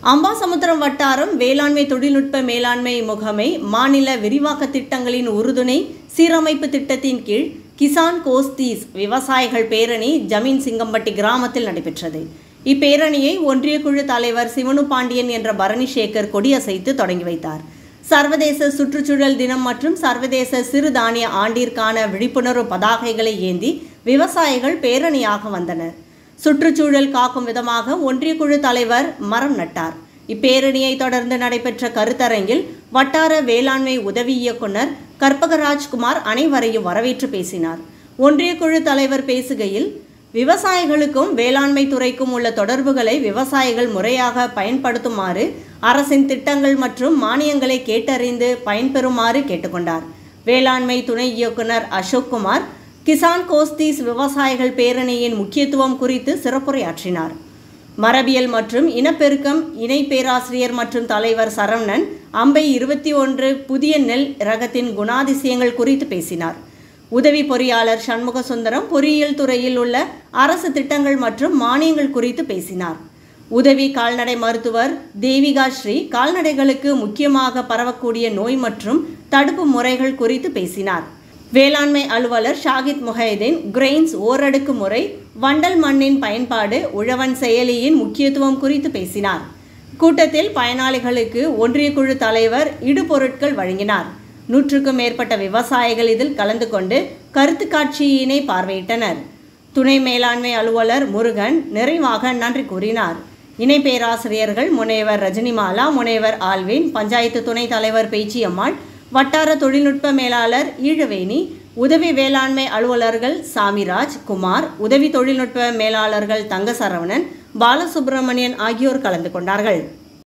அம்பாசமுத்திரம் வட்டாரம் வேளாண்மை தொழில்நுட்ப மேலாண்மை முகமை மாநில விரிவாக்க திட்டங்களின் உறுதுணை சீரமைப்பு திட்டத்தின் கீழ் கிசான் கோஸ்தீஸ் விவசாயிகள் பேரணி ஜமீன் சிங்கம்பட்டி கிராமத்தில் நடைபெற்றது இப்பேரணியை ஒன்றிய குழு தலைவர் சிவனு பாண்டியன் என்ற பரணி சேகர் கொடியசைத்து தொடங்கி வைத்தார் சர்வதேச சுற்றுச்சூழல் தினம் மற்றும் சர்வதேச சிறுதானிய ஆண்டிற்கான விழிப்புணர்வு பதாகைகளை ஏந்தி விவசாயிகள் பேரணியாக வந்தனர் சுற்றுச்சூழல் காக்கும் விதமாக ஒன்றிய குழு தலைவர் மரம் நட்டார் இப்பேரணியை தொடர்ந்து நடைபெற்ற கருத்தரங்கில் வட்டார வேளாண்மை உதவி இயக்குனர் கற்பகராஜ்குமார் அனைவரையும் வரவேற்று பேசினார் ஒன்றிய குழு தலைவர் பேசுகையில் விவசாயிகளுக்கும் வேளாண்மை துறைக்கும் உள்ள தொடர்புகளை விவசாயிகள் முறையாக பயன்படுத்துமாறு அரசின் திட்டங்கள் மற்றும் மானியங்களை கேட்டறிந்து பயன்பெறுமாறு கேட்டுக்கொண்டார் வேளாண்மை துணை இயக்குனர் அசோக்குமார் கிசான் கோஸ்தீஸ் விவசாயிகள் பேரணியின் முக்கியத்துவம் குறித்து சிறப்புரையாற்றினார் மரபியல் மற்றும் இனப்பெருக்கம் இணை பேராசிரியர் மற்றும் தலைவர் சரவணன் அம்பை இருபத்தி ஒன்று புதிய நெல் ரகத்தின் குணாதிசயங்கள் குறித்து பேசினார் உதவி பொறியாளர் சண்முக சுந்தரம் பொறியியல் துறையில் உள்ள அரசு திட்டங்கள் மற்றும் மானியங்கள் குறித்து பேசினார் உதவி கால்நடை மருத்துவர் தேவிகா ஸ்ரீ கால்நடைகளுக்கு முக்கியமாக பரவக்கூடிய நோய் மற்றும் தடுப்பு முறைகள் குறித்து பேசினார் வேளாண்மை அலுவலர் ஷாகித் முஹைதீன் கிரெயின்ஸ் ஓரடுக்கு முறை வண்டல் மண்ணின் பயன்பாடு உழவன் செயலியின் முக்கியத்துவம் குறித்து பேசினார் கூட்டத்தில் பயனாளிகளுக்கு ஒன்றிய குழு தலைவர் இடுபொருட்கள் வழங்கினார் நூற்றுக்கும் மேற்பட்ட விவசாயிகள் இதில் கலந்து கொண்டு கருத்து காட்சியினை பார்வையிட்டனர் துணை மேலாண்மை அலுவலர் முருகன் நிறைவாக நன்றி கூறினார் இணை பேராசிரியர்கள் முனைவர் ரஜினிமாலா முனைவர் ஆல்வின் பஞ்சாயத்து துணைத் தலைவர் பேச்சியம்மாள் வட்டார தொழில்நுட்ப மேலாளர் ஈழவேணி உதவி வேளாண்மை அலுவலர்கள் சாமிராஜ் குமார் உதவி தொழில்நுட்ப மேலாளர்கள் தங்கசரவணன் பாலசுப்பிரமணியன் ஆகியோர் கலந்து கொண்டார்கள்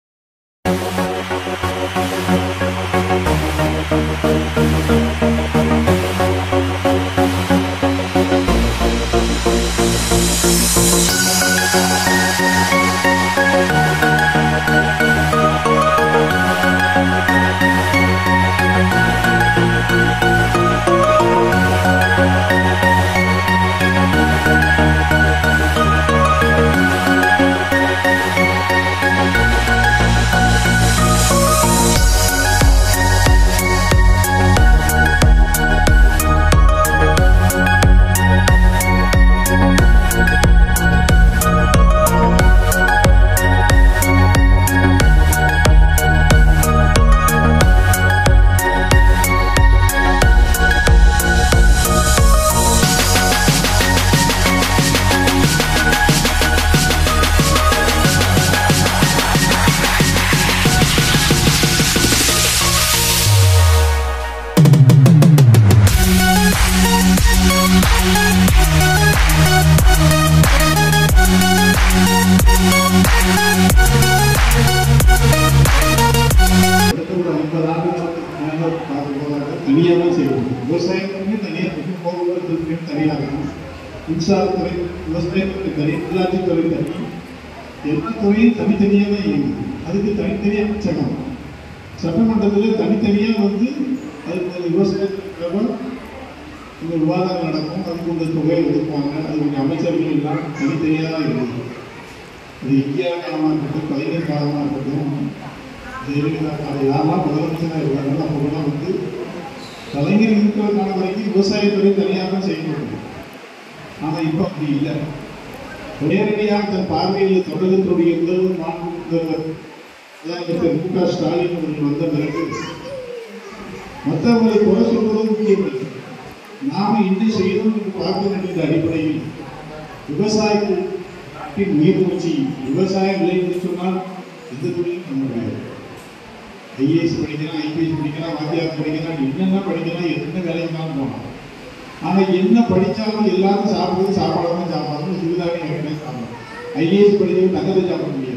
அடுத்த ஒரு ஐம்பது ஆண்டுகளுக்கு மேல பார்க்க போதாக தனியாக தான் செய்வோம் விவசாயத்துக்குமே தனியாக இருக்கும் போக்குவரத்துக்குமே தனியாக இருக்கும் மின்சாரத்துறை விவசாயத்துறை தனி உள்ளாட்சித்துறை தனி எல்லா துறையும் தனித்தனியாக தான் இயங்குது அதுக்கு தனித்தனியாக சட்டம் சட்டமன்றத்தில் தனித்தனியாக வந்து அதுக்கு விவசாயத்துக்காக இந்த விவாதம் நடக்கும் அதுக்கு இந்த தொகையை ஒதுக்குவாங்க அதுக்கு அமைச்சர்கள் எல்லாம் தனித்தனியாக தான் இருக்குது அது இந்தியா காலமாக இருக்கட்டும் கலைஞர் காலமாக இருக்கட்டும் ஜெயலலிதா அது யாரெல்லாம் முதலமைச்சராக இருக்காங்களோ அவங்களாம் வந்து கலைஞர் இருக்கிற காலம் வரைக்கும் விவசாயத்துறை தனியாக தான் செய்யணும் ஆனால் இப்போ அப்படி இல்லை நேரடியாக தன் பார்வையில் தமிழகத்துடைய முதல்வர் மாண்பு முதல்வர் முதலமைச்சர் மு க ஸ்டாலின் அவர்கள் வந்த பிறகு மற்றவங்களை குறை சொல்வதும் முக்கியமில்லை நாம என்ன செய்யணும் என்று பார்க்க வேண்டிய அடிப்படையில் விவசாயத்தின் உயிர் மூச்சு விவசாயம் இல்லை என்று சொன்னால் எந்த தொழிலும் பண்ண முடியாது ஐஏஎஸ் படிக்கலாம் ஐபிஎஸ் படிக்கலாம் வாத்தியார் படிக்கலாம் என்னென்ன படிக்கலாம் எத்தனை வேலைக்குனாலும் போகலாம் ஆனால் என்ன படித்தாலும் எல்லாரும் சாப்பிடுறது சாப்பாடு தான் சாப்பிடணும் சிறுதானியம் கிடையாது சாப்பிடணும் ஐஏஎஸ் படிச்சவங்க தங்கத்தை சாப்பிட முடியாது